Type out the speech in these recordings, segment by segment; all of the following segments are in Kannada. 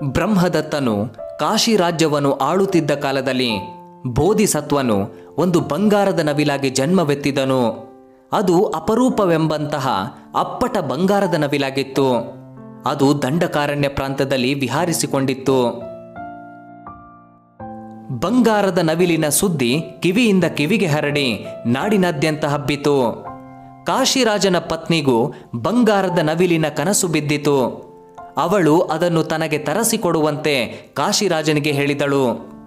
ಬ್ರಹ್ಮದತ್ತನು ಕಾಶಿ ರಾಜ್ಯವನ್ನು ಆಳುತ್ತಿದ್ದ ಕಾಲದಲ್ಲಿ ಬೋಧಿಸತ್ವನು ಒಂದು ಬಂಗಾರದ ನವಿಲಾಗಿ ಜನ್ಮವೆತ್ತಿದನು ಅದು ಅಪರೂಪವೆಂಬಂತಹ ಅಪ್ಪಟ ಬಂಗಾರದ ನವಿಲಾಗಿತ್ತು ಅದು ದಂಡಕಾರಣ್ಯ ಪ್ರಾಂತದಲ್ಲಿ ವಿಹಾರಿಸಿಕೊಂಡಿತ್ತು ಬಂಗಾರದ ನವಿಲಿನ ಸುದ್ದಿ ಕಿವಿಯಿಂದ ಕಿವಿಗೆ ಹರಡಿ ನಾಡಿನಾದ್ಯಂತ ಹಬ್ಬಿತು ಕಾಶಿರಾಜನ ಪತ್ನಿಗೂ ಬಂಗಾರದ ನವಿಲಿನ ಕನಸು ಬಿದ್ದಿತು ಅವಳು ಅದನ್ನು ತನಗೆ ತರಸಿಕೊಡುವಂತೆ ಕಾಶಿರಾಜನಿಗೆ ಹೇಳಿದಳು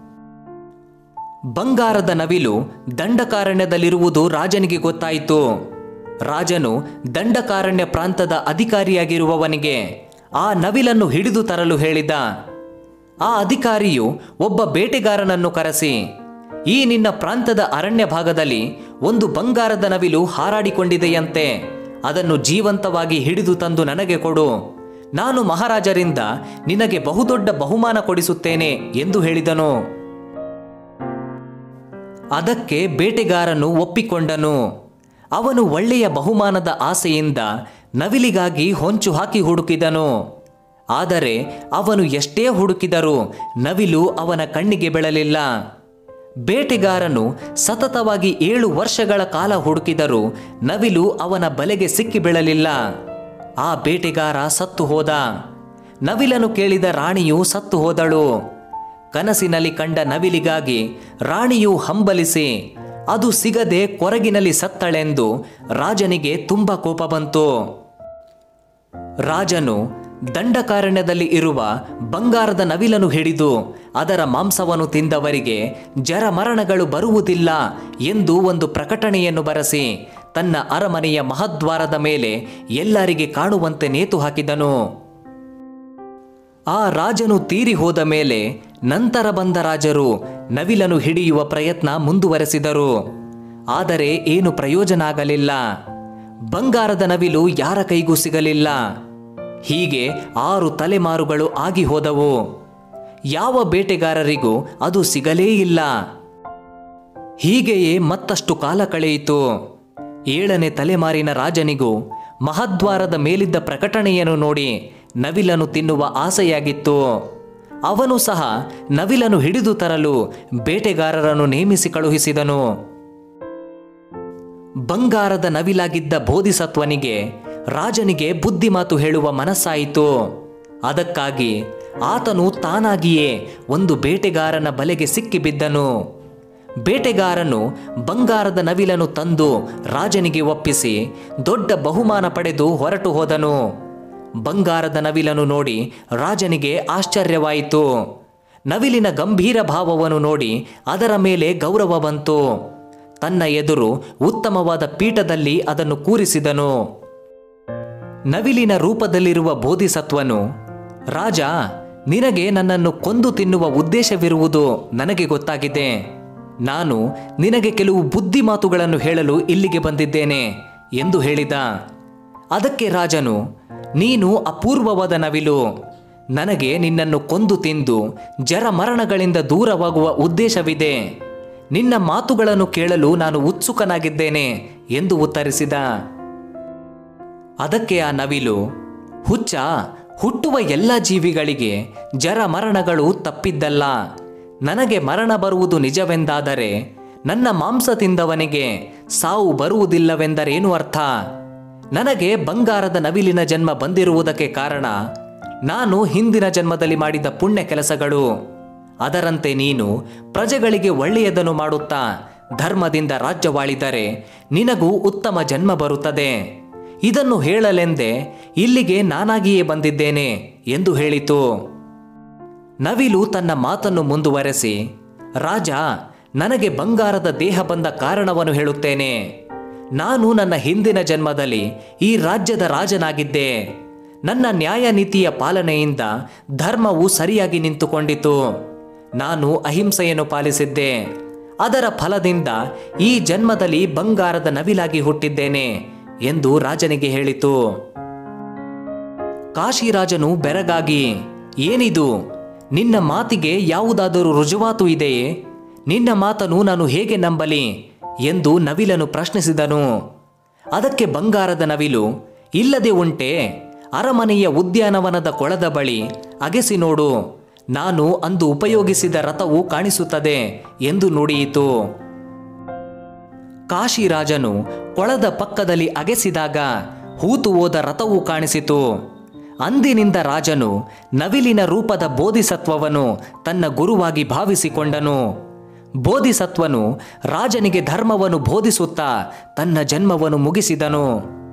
ಬಂಗಾರದ ನವಿಲು ದಂಡಕಾರಣ್ಯದಲ್ಲಿರುವುದು ರಾಜನಿಗೆ ಗೊತ್ತಾಯಿತು ರಾಜನು ದಂಡಕಾರಣ್ಯ ಪ್ರಾಂತದ ಅಧಿಕಾರಿಯಾಗಿರುವವನಿಗೆ ಆ ನವಿಲನ್ನು ಹಿಡಿದು ತರಲು ಹೇಳಿದ ಆ ಅಧಿಕಾರಿಯು ಒಬ್ಬ ಬೇಟೆಗಾರನನ್ನು ಕರೆಸಿ ಈ ನಿನ್ನ ಪ್ರಾಂತದ ಅರಣ್ಯ ಭಾಗದಲ್ಲಿ ಒಂದು ಬಂಗಾರದ ನವಿಲು ಹಾರಾಡಿಕೊಂಡಿದೆಯಂತೆ ಅದನ್ನು ಜೀವಂತವಾಗಿ ಹಿಡಿದು ತಂದು ನನಗೆ ಕೊಡು ನಾನು ಮಹಾರಾಜರಿಂದ ನಿನಗೆ ಬಹುದೊಡ್ಡ ಬಹುಮಾನ ಕೊಡಿಸುತ್ತೇನೆ ಎಂದು ಹೇಳಿದನು ಅದಕ್ಕೆ ಬೇಟೆಗಾರನು ಒಪ್ಪಿಕೊಂಡನು ಅವನು ಒಳ್ಳೆಯ ಬಹುಮಾನದ ಆಸೆಯಿಂದ ನವಿಲಿಗಾಗಿ ಹೊಂಚು ಹಾಕಿ ಹುಡುಕಿದನು ಆದರೆ ಅವನು ಎಷ್ಟೇ ಹುಡುಕಿದರೂ ನವಿಲು ಅವನ ಕಣ್ಣಿಗೆ ಬೀಳಲಿಲ್ಲ ಬೇಟೆಗಾರನು ಸತತವಾಗಿ ಏಳು ವರ್ಷಗಳ ಕಾಲ ಹುಡುಕಿದರೂ ನವಿಲು ಅವನ ಬಲೆಗೆ ಸಿಕ್ಕಿ ಬೀಳಲಿಲ್ಲ ಆ ಬೇಟೆಗಾರ ಸತ್ತು ಹೋದ ನವಿಲನು ಕೇಳಿದ ರಾಣಿಯು ಸತ್ತು ಹೋದಳು ಕನಸಿನಲ್ಲಿ ಕಂಡ ನವಿಲಿಗಾಗಿ ರಾಣಿಯು ಹಂಬಲಿಸಿ ಅದು ಸಿಗದೆ ಕೊರಗಿನಲ್ಲಿ ಸತ್ತಳೆಂದು ರಾಜನಿಗೆ ತುಂಬ ಕೋಪ ಬಂತು ರಾಜನು ದಂಡಕಾರಣ್ಯದಲ್ಲಿ ಇರುವ ಬಂಗಾರದ ನವಿಲನ್ನು ಹಿಡಿದು ಅದರ ಮಾಂಸವನ್ನು ತಿಂದವರಿಗೆ ಜರಮರಣಗಳು ಬರುವುದಿಲ್ಲ ಎಂದು ಒಂದು ಪ್ರಕಟಣೆಯನ್ನು ಬರೆಸಿ ತನ್ನ ಅರಮನೆಯ ಮಹದ್ವಾರದ ಮೇಲೆ ಎಲ್ಲರಿಗೆ ಕಾಣುವಂತೆ ನೇತು ಹಾಕಿದನು ಆ ರಾಜನು ತೀರಿ ಹೋದ ಮೇಲೆ ನಂತರ ಬಂದ ರಾಜರು ನವಿಲನ್ನು ಹಿಡಿಯುವ ಪ್ರಯತ್ನ ಮುಂದುವರೆಸಿದರು ಆದರೆ ಏನು ಪ್ರಯೋಜನ ಆಗಲಿಲ್ಲ ಬಂಗಾರದ ನವಿಲು ಯಾರ ಕೈಗೂ ಸಿಗಲಿಲ್ಲ ಹೀಗೆ ಆರು ತಲೆಮಾರುಗಳು ಆಗಿ ಹೋದವು ಯಾವ ಬೇಟೆಗಾರರಿಗೂ ಅದು ಸಿಗಲೇ ಇಲ್ಲ ಹೀಗೆಯೇ ಮತ್ತಷ್ಟು ಕಾಲ ಕಳೆಯಿತು ಏಳನೇ ತಲೆಮಾರಿನ ರಾಜನಿಗೂ ಮಹದ್ವಾರದ ಮೇಲಿದ್ದ ಪ್ರಕಟಣೆಯನ್ನು ನೋಡಿ ನವಿಲನ್ನು ತಿನ್ನುವ ಆಸೆಯಾಗಿತ್ತು ಅವನು ಸಹ ನವಿಲನ್ನು ಹಿಡಿದು ತರಲು ಬೇಟೆಗಾರರನ್ನು ನೇಮಿಸಿ ಕಳುಹಿಸಿದನು ಬಂಗಾರದ ನವಿಲಾಗಿದ್ದ ಬೋಧಿಸತ್ವನಿಗೆ ರಾಜನಿಗೆ ಬುದ್ಧಿಮಾತು ಹೇಳುವ ಮನಸ್ಸಾಯಿತು ಅದಕ್ಕಾಗಿ ಆತನು ತಾನಾಗಿಯೇ ಒಂದು ಬೇಟೆಗಾರನ ಬಲೆಗೆ ಸಿಕ್ಕಿಬಿದ್ದನು ಬೇಟೆಗಾರನು ಬಂಗಾರದ ನವಿಲನ್ನು ತಂದು ರಾಜನಿಗೆ ಒಪ್ಪಿಸಿ ದೊಡ್ಡ ಬಹುಮಾನ ಪಡೆದು ಹೊರಟು ಹೋದನು ಬಂಗಾರದ ನವಿಲನ್ನು ನೋಡಿ ರಾಜನಿಗೆ ಆಶ್ಚರ್ಯವಾಯಿತು ನವಿಲಿನ ಗಂಭೀರ ಭಾವವನ್ನು ನೋಡಿ ಅದರ ಮೇಲೆ ಗೌರವ ಬಂತು ತನ್ನ ಎದುರು ಉತ್ತಮವಾದ ಪೀಠದಲ್ಲಿ ಅದನ್ನು ಕೂರಿಸಿದನು ನವಿಲಿನ ರೂಪದಲ್ಲಿರುವ ಬೋಧಿಸತ್ವನು ರಾಜ ನಿನಗೆ ನನ್ನನ್ನು ಕೊಂದು ತಿನ್ನುವ ಉದ್ದೇಶವಿರುವುದು ನನಗೆ ಗೊತ್ತಾಗಿದೆ ನಾನು ನಿನಗೆ ಕೆಲವು ಬುದ್ಧಿ ಮಾತುಗಳನ್ನು ಹೇಳಲು ಇಲ್ಲಿಗೆ ಬಂದಿದ್ದೇನೆ ಎಂದು ಹೇಳಿದ ಅದಕ್ಕೆ ರಾಜನು ನೀನು ಅಪೂರ್ವವಾದ ನವಿಲು ನನಗೆ ನಿನ್ನನ್ನು ಕೊಂದು ತಿಂದು ಜರ ಮರಣಗಳಿಂದ ದೂರವಾಗುವ ಉದ್ದೇಶವಿದೆ ನಿನ್ನ ಮಾತುಗಳನ್ನು ಕೇಳಲು ನಾನು ಉತ್ಸುಕನಾಗಿದ್ದೇನೆ ಎಂದು ಉತ್ತರಿಸಿದ ಅದಕ್ಕೆ ಆ ನವಿಲು ಹುಚ್ಚ ಹುಟ್ಟುವ ಎಲ್ಲ ಜೀವಿಗಳಿಗೆ ಜರ ಮರಣಗಳು ತಪ್ಪಿದ್ದಲ್ಲ ನನಗೆ ಮರಣ ಬರುವುದು ನಿಜವೆಂದಾದರೆ ನನ್ನ ಮಾಂಸ ತಿಂದವನಿಗೆ ಸಾವು ಬರುವುದಿಲ್ಲವೆಂದರೇನು ಅರ್ಥ ನನಗೆ ಬಂಗಾರದ ನವಿಲಿನ ಜನ್ಮ ಬಂದಿರುವುದಕ್ಕೆ ಕಾರಣ ನಾನು ಹಿಂದಿನ ಜನ್ಮದಲ್ಲಿ ಮಾಡಿದ ಪುಣ್ಯ ಕೆಲಸಗಳು ಅದರಂತೆ ನೀನು ಪ್ರಜೆಗಳಿಗೆ ಒಳ್ಳೆಯದನ್ನು ಮಾಡುತ್ತಾ ಧರ್ಮದಿಂದ ರಾಜ್ಯವಾಳಿದರೆ ನಿನಗೂ ಉತ್ತಮ ಜನ್ಮ ಬರುತ್ತದೆ ಇದನ್ನು ಹೇಳಲೆಂದೇ ಇಲ್ಲಿಗೆ ನಾನಾಗಿಯೇ ಬಂದಿದ್ದೇನೆ ಎಂದು ಹೇಳಿತು ನವಿಲು ತನ್ನ ಮಾತನ್ನು ಮುಂದುವರೆಸಿ ರಾಜ ನನಗೆ ಬಂಗಾರದ ದೇಹ ಬಂದ ಕಾರಣವನ್ನು ಹೇಳುತ್ತೇನೆ ನಾನು ನನ್ನ ಹಿಂದಿನ ಜನ್ಮದಲ್ಲಿ ಈ ರಾಜ್ಯದ ರಾಜನಾಗಿದ್ದೆ ನನ್ನ ನ್ಯಾಯ ನೀತಿಯ ಪಾಲನೆಯಿಂದ ಧರ್ಮವು ಸರಿಯಾಗಿ ನಿಂತುಕೊಂಡಿತು ನಾನು ಅಹಿಂಸೆಯನ್ನು ಪಾಲಿಸಿದ್ದೆ ಅದರ ಫಲದಿಂದ ಈ ಜನ್ಮದಲ್ಲಿ ಬಂಗಾರದ ನವಿಲಾಗಿ ಹುಟ್ಟಿದ್ದೇನೆ ಎಂದು ರಾಜನಿಗೆ ಹೇಳಿತು ಕಾಶಿರಾಜನು ಬೆರಗಾಗಿ ಏನಿದು ನಿನ್ನ ಮಾತಿಗೆ ಯಾವುದಾದರೂ ರುಜುವಾತು ಇದೆಯೇ ನಿನ್ನ ಮಾತನ್ನು ನಾನು ಹೇಗೆ ನಂಬಲಿ ಎಂದು ನವಿಲನು ಪ್ರಶ್ನಿಸಿದನು ಅದಕ್ಕೆ ಬಂಗಾರದ ನವಿಲು ಇಲ್ಲದೆ ಉಂಟೆ ಅರಮನೆಯ ಉದ್ಯಾನವನದ ಕೊಳದ ಬಳಿ ಅಗೆಸಿ ನೋಡು ನಾನು ಅಂದು ಉಪಯೋಗಿಸಿದ ರಥವು ಕಾಣಿಸುತ್ತದೆ ಎಂದು ನುಡಿಯಿತು ಕಾಶಿರಾಜನು ಕೊಳದ ಪಕ್ಕದಲ್ಲಿ ಅಗೆಸಿದಾಗ ಹೂತು ಹೋದ ರಥವು ಕಾಣಿಸಿತು ಅಂದಿನಿಂದ ರಾಜನು ನವಿಲಿನ ರೂಪದ ಬೋಧಿಸತ್ವವನ್ನು ತನ್ನ ಗುರುವಾಗಿ ಭಾವಿಸಿಕೊಂಡನು ಬೋಧಿಸತ್ವನು ರಾಜನಿಗೆ ಧರ್ಮವನ್ನು ಬೋಧಿಸುತ್ತಾ ತನ್ನ ಜನ್ಮವನ್ನು ಮುಗಿಸಿದನು